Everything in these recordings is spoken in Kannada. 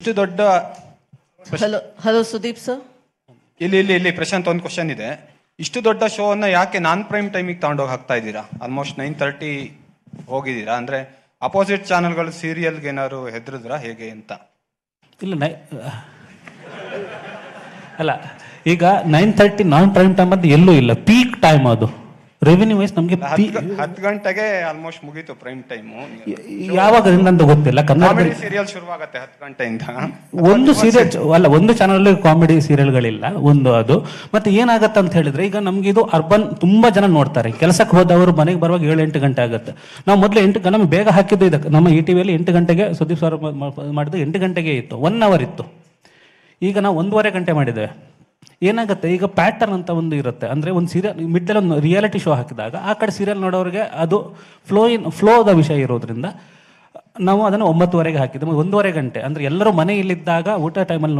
ಇಷ್ಟು ದೊಡ್ಡ ಹಲೋ ಹಲೋ ಸುದೀಪ್ ಸರ್ ಇಲ್ಲಿ ಇಲ್ಲಿ ಇಲ್ಲಿ ಪ್ರಶಾಂತ್ ಒಂದು ಕ್ವಶನ್ ಇದೆ ಇಷ್ಟು ದೊಡ್ಡ ಶೋ ಅನ್ನ ಯಾಕೆ ನಾನ್ ಪ್ರೈಮ್ ಟೈಮಿಗೆ ತಗೊಂಡೋಗಿ ಹಾಕ್ತಾ ಇದ್ದೀರಾ ಆಲ್ಮೋಸ್ಟ್ ನೈನ್ ತರ್ಟಿ ಹೋಗಿದ್ದೀರಾ ಅಂದ್ರೆ ಅಪೋಸಿಟ್ ಚಾನೆಲ್ಗಳು ಸೀರಿಯಲ್ಗೆ ಏನಾದ್ರು ಹೆದರಿದ್ರಾ ಹೇಗೆ ಅಂತ ಇಲ್ಲ ನೈ ಅಲ್ಲ ಈಗ nine thirty non prime time ಅಂತ ಎಲ್ಲೂ ಇಲ್ಲ ಪೀಕ್ ಟೈಮ್ ಅದು ರೆವಿನ್ಯೂ ವೈಸ್ ನಮಗೆ ಹತ್ತು ಗಂಟೆಗೆ ಆಲ್ಮೋಸ್ಟ್ ಮುಗೀತು ಪ್ರೈಮ್ ಟೈಮು ಯಾವಾಗದಿಂದ ಅಂತ ಗೊತ್ತಿಲ್ಲ ಕಾಮಿಡಿ ಕನ್ನಡದಲ್ಲಿ ಸೀರಿಯಲ್ ಶುರುವಾಗತ್ತೆ ಹತ್ತು ಗಂಟೆಯಿಂದ ಒಂದು ಸೀರಿಯಲ್ ಅಲ್ಲ ಒಂದು ಚಾನಲ್ ಕಾಮಿಡಿ ಸೀರಿಯಲ್ಗಳಿಲ್ಲ ಒಂದು ಅದು ಮತ್ತೆ ಏನಾಗತ್ತೆ ಅಂತ ಹೇಳಿದ್ರೆ ಈಗ ನಮ್ಗೆ ಇದು ಅರ್ಬನ್ ತುಂಬಾ ಜನ ನೋಡ್ತಾರೆ ಕೆಲಸಕ್ಕೆ ಹೋದವರು ಮನೆಗೆ ಬರುವಾಗ ಏಳು ಎಂಟು ಗಂಟೆ ಆಗುತ್ತೆ ನಾವು ಮೊದಲು ಎಂಟು ಗ- ನಮ್ಗೆ ಬೇಗ ಹಾಕಿದ್ದು ಇದಕ್ಕೆ ನಮ್ಮ ಇ ಟಿವಿಯಲ್ಲಿ ಎಂಟು ಗಂಟೆಗೆ ಸುದೀಪ್ ಸರ್ ಮಾಡಿದ್ದು ಎಂಟು ಗಂಟೆಗೆ ಇತ್ತು ಒನ್ ಅವರ್ ಇತ್ತು ಈಗ ನಾವು ಒಂದೂವರೆ ಗಂಟೆ ಮಾಡಿದ್ದೇವೆ ಏನಾಗುತ್ತೆ ಈಗ ಪ್ಯಾಟರ್ನ್ ಅಂತ ಒಂದು ಇರುತ್ತೆ ಅಂದರೆ ಒಂದು ಸೀರಿಯಲ್ ಮಿಡ್ಡಲ್ಲಿ ಒಂದು ರಿಯಾಲಿಟಿ ಶೋ ಹಾಕಿದಾಗ ಆ ಕಡೆ ಸೀರಿಯಲ್ ನೋಡೋರಿಗೆ ಅದು ಫ್ಲೋ ಇನ್ ಫ್ಲೋದ ವಿಷಯ ಇರೋದ್ರಿಂದ ನಾವು ಅದನ್ನು ಒಂಬತ್ತುವರೆಗೆ ಹಾಕಿದ್ದೆ ಒಂದೂವರೆ ಗಂಟೆ ಅಂದರೆ ಎಲ್ಲರೂ ಮನೆಯಲ್ಲಿದ್ದಾಗ ಊಟ ಟೈಮಲ್ಲಿ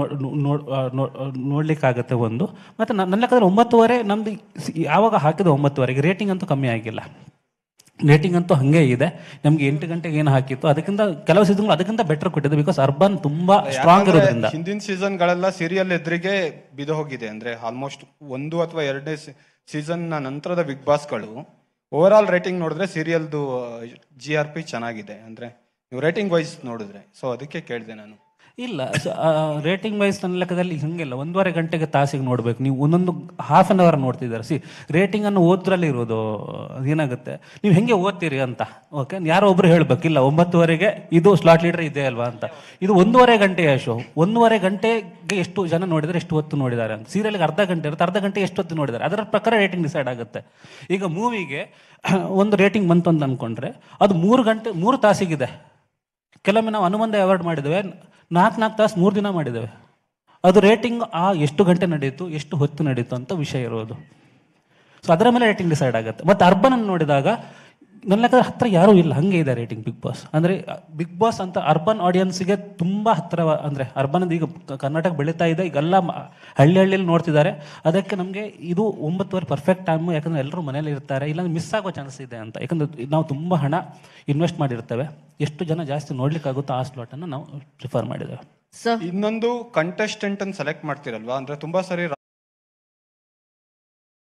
ನೋಡ್ಲಿಕ್ಕಾಗತ್ತೆ ಒಂದು ಮತ್ತು ನನ್ನ ಲೆಕ್ಕದಲ್ಲಿ ಒಂಬತ್ತುವರೆ ನಮ್ದು ಸಿ- ಯಾವಾಗ ಹಾಕಿದ್ದು ಒಂಬತ್ತುವರೆಗೆ ರೇಟಿಂಗ್ ಅಂತೂ ಕಮ್ಮಿ ಆಗಿಲ್ಲ ರೇಟಿಂಗ್ ಅಂತೂ ಹಾಗೆ ಇದೆ ನಮ್ಗೆ ಎಂಟು ಗಂಟೆಗೆ ಏನು ಹಾಕಿತ್ತು ಅದಕ್ಕಿಂತ ಕೆಲವು ಸೀಸನ್ಗಳು ಅದಕ್ಕಿಂತ ಬೆಟರ್ ಕೊಟ್ಟಿದೆ ಬಿಕಾಸ್ ಅರ್ಬನ್ ತುಂಬಾ ಸ್ಟ್ರಾಂಗ್ ಇರೋದ್ರಿಂದ ಹಿಂದಿನ ಸೀಸನ್ ಗಳೆಲ್ಲ ಸೀರಿಯಲ್ ಎದುರಿಗೆ ಬಿದ್ದು ಹೋಗಿದೆ ಅಂದ್ರೆ ಆಲ್ಮೋಸ್ಟ್ ಒಂದು ಅಥವಾ ಎರಡನೇ ಸೀಸನ್ ನಂತರದ ಬಿಗ್ ಬಾಸ್ಗಳು ಓವರ್ ಆಲ್ ರೇಟಿಂಗ್ ನೋಡಿದ್ರೆ ಸೀರಿಯಲ್ದು ಜಿ ಆರ್ ಪಿ ಚೆನ್ನಾಗಿದೆ ಅಂದ್ರೆ ನೀವು ರೇಟಿಂಗ್ ವೈಸ್ ನೋಡಿದ್ರೆ ಸೊ ಅದಕ್ಕೆ ಕೇಳಿದೆ ನಾನು ಇಲ್ಲ ರೇಟಿಂಗ್ ವೈಸ್ ನನ್ನ ಲೆಕ್ಕದಲ್ಲಿ ಹಂಗಿಲ್ಲ ಒಂದೂವರೆ ಗಂಟೆಗೆ ತಾಸಿಗೆ ನೋಡ್ಬೇಕು ನೀವು ಒಂದೊಂದು ಹಾಫ್ ಅನ್ ಅವರ್ ನೋಡ್ತಿದ್ದಾರೆ ಸಿ ರೇಟಿಂಗ್ ಅನ್ನು ಓದ್ರಲ್ಲಿ ಇರೋದು ಏನಾಗುತ್ತೆ ನೀವು ಹೆಂಗೆ ಓದ್ತೀರಿ ಅಂತ ಓಕೆ ಯಾರೋ ಒಬ್ರು ಹೇಳ್ಬೇಕಿಲ್ಲ ಒಂಬತ್ತುವರೆಗೆ ಇದು ಸ್ಲಾಟ್ ಲೀಡರ್ ಇದೆ ಅಲ್ವಾ ಅಂತ ಇದು ಒಂದೂವರೆ ಗಂಟೆಯ ಶೋ ಒಂದೂವರೆ ಗಂಟೆಗೆ ಎಷ್ಟು ಜನ ನೋಡಿದರೆ ಎಷ್ಟು ಹೊತ್ತು ನೋಡಿದ್ದಾರೆ ಅಂತ ಸೀರಿಯಲ್ಗೆ ಅರ್ಧ ಗಂಟೆ ಇರುತ್ತೆ ಅರ್ಧ ಗಂಟೆ ಎಷ್ಟು ಹೊತ್ತು ನೋಡಿದ್ದಾರೆ ಅದರ ಪ್ರಕಾರ ರೇಟಿಂಗ್ ಡಿಸೈಡ್ ಆಗುತ್ತೆ ಈಗ ಮೂವಿಗೆ ಒಂದು ರೇಟಿಂಗ್ ಬಂತು ಅಂತ ಅಂದ್ಕೊಂಡ್ರೆ ಅದು ಮೂರು ಗಂಟೆ ಮೂರು ತಾಸಿಗಿದೆ ಕೆಲವೊಮ್ಮೆ ನಾವು ಅನುಬಂಧ ಅವಾರ್ಡ್ ಮಾಡಿದ್ದೇವೆ ನಾಲ್ಕು ನಾಲ್ಕು ತಾಸು ಮೂರು ದಿನ ಮಾಡಿದ್ದೇವೆ ಅದು ರೇಟಿಂಗ್ ಆ ಎಷ್ಟು ಗಂಟೆ ನಡೀತು ಎಷ್ಟು ಹೊತ್ತು ನಡೀತು ಅಂತ ವಿಷಯ ಇರೋದು ಸೊ ಅದರ ಮೇಲೆ ರೇಟಿಂಗ್ ಡಿಸೈಡ್ ಆಗುತ್ತೆ ಮತ್ತು ಅರ್ಬನ್ ಅನ್ನು ನೋಡಿದಾಗ ನನ್ನ ಲೆಕ್ಕದಲ್ಲಿ ಹತ್ರ ಯಾರೂ ಇಲ್ಲ ಹಂಗೆ ಇದೆ ರೇಟಿಂಗ್ ಬಿಗ್ ಬಾಸ್ ಅಂದರೆ ಬಿಗ್ ಬಾಸ್ ಅಂತ ಅರ್ಬನ್ ಆಡಿಯನ್ಸ್ಗೆ ತುಂಬ ಹತ್ತಿರ ಅಂದರೆ ಅರ್ಬನ್ ಈಗ ಕ- ಕರ್ನಾಟಕ ಬೆಳೀತಾ ಇದೆ ಈಗೆಲ್ಲ ಮ- ಹಳ್ಳಿ ಹಳ್ಳಿಯಲ್ಲಿ ನೋಡ್ತಿದ್ದಾರೆ ಅದಕ್ಕೆ ನಮಗೆ ಇದು ಒಂಬತ್ತುವರೆ ಪರ್ಫೆಕ್ಟ್ ಟೈಮು ಯಾಕಂದರೆ ಎಲ್ಲರೂ ಮನೇಲಿ ಇರ್ತಾರೆ ಇಲ್ಲಾಂದ್ರೆ ಮಿಸ್ ಆಗೋ ಚಾನ್ಸ್ ಇದೆ ಅಂತ ಯಾಕಂದ್ರೆ ನಾವು ತುಂಬ ಹಣ ಇನ್ವೆಸ್ಟ್ ಮಾಡಿರ್ತೇವೆ ಎಷ್ಟು ಜನ ಜಾಸ್ತಿ ನೋಡ್ಲಿಕ್ಕಾಗುತ್ತೋ ಆ ಸ್ಲಾಟನ್ನು ನಾವು ಪ್ರಿಫರ್ ಮಾಡಿದ್ದೇವೆ ಸರ್ ಇನ್ನೊಂದು ಕಂಟೆಸ್ಟೆಂಟ್ ಅನ್ನು ಸೆಲೆಕ್ಟ್ ಮಾಡ್ತಿರಲ್ವಾ ಅಂದ್ರೆ ತುಂಬಾ ಸರಿ